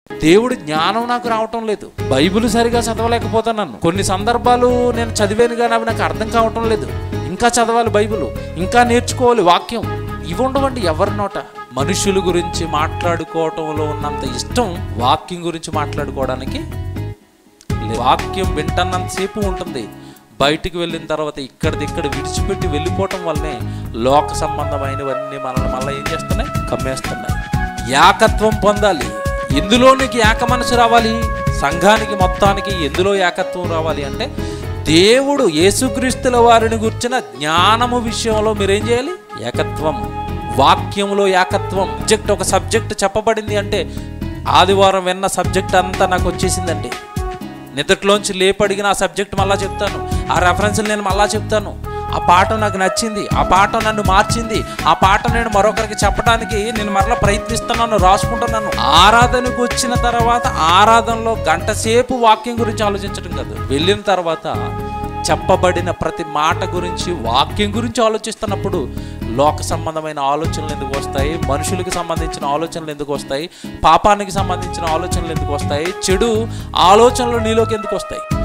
దేవుడి జ్ఞానం నాకు రావటం లేదు బైబిల్ సరిగా చదవలేకపోతున్నాను కొన్ని సందర్భాలు నేను చదివాను కానీ అవి నాకు అర్థం కావటం లేదు ఇంకా చదవాలి బైబిల్ ఇంకా నేర్చుకోవాలి వాక్యం ఇవి ఉండవండి ఎవరి నోట మనుషుల గురించి మాట్లాడుకోవటంలో ఉన్నంత ఇష్టం వాక్యం గురించి మాట్లాడుకోవడానికి లేదు. వాక్యం వింటన్నంతసేపు ఉంటుంది బయటికి వెళ్ళిన తర్వాత ఇక్కడిది ఇక్కడ విడిచిపెట్టి వెళ్ళిపోవటం వల్లనే లోక సంబంధమైనవన్నీ మనల్ని మళ్ళీ ఏం చేస్తున్నాయి కమ్మేస్తున్నాయి ఏకత్వం పొందాలి ఎందులో నీకు ఏక మనసు రావాలి సంఘానికి మొత్తానికి ఎందులో ఏకత్వం రావాలి అంటే దేవుడు యేసుక్రీస్తుల వారిని గుర్చిన జ్ఞానము విషయంలో మీరేం చేయాలి ఏకత్వం వాక్యములో ఏకత్వం సబ్జెక్ట్ ఒక సబ్జెక్ట్ చెప్పబడింది అంటే ఆదివారం విన్న సబ్జెక్ట్ అంతా నాకు వచ్చేసిందండి నిద్రలోంచి లేపడిగిన ఆ సబ్జెక్ట్ మళ్ళా చెప్తాను ఆ రెఫరెన్స్లు నేను మళ్ళా చెప్తాను ఆ పాఠం నాకు నచ్చింది ఆ పాఠం నన్ను మార్చింది ఆ పాఠం నేను మరొకరికి చెప్పడానికి నేను మరలా ప్రయత్నిస్తున్నాను రాసుకుంటున్నాను ఆరాధనకు వచ్చిన తర్వాత ఆరాధనలో గంట సేపు వాక్యం గురించి ఆలోచించడం కాదు వెళ్ళిన తర్వాత చెప్పబడిన ప్రతి మాట గురించి వాక్యం గురించి ఆలోచిస్తున్నప్పుడు లోక సంబంధమైన ఆలోచనలు ఎందుకు వస్తాయి మనుషులకు సంబంధించిన ఆలోచనలు ఎందుకు వస్తాయి పాపానికి సంబంధించిన ఆలోచనలు ఎందుకు వస్తాయి చెడు ఆలోచనలు నీలోకి ఎందుకు వస్తాయి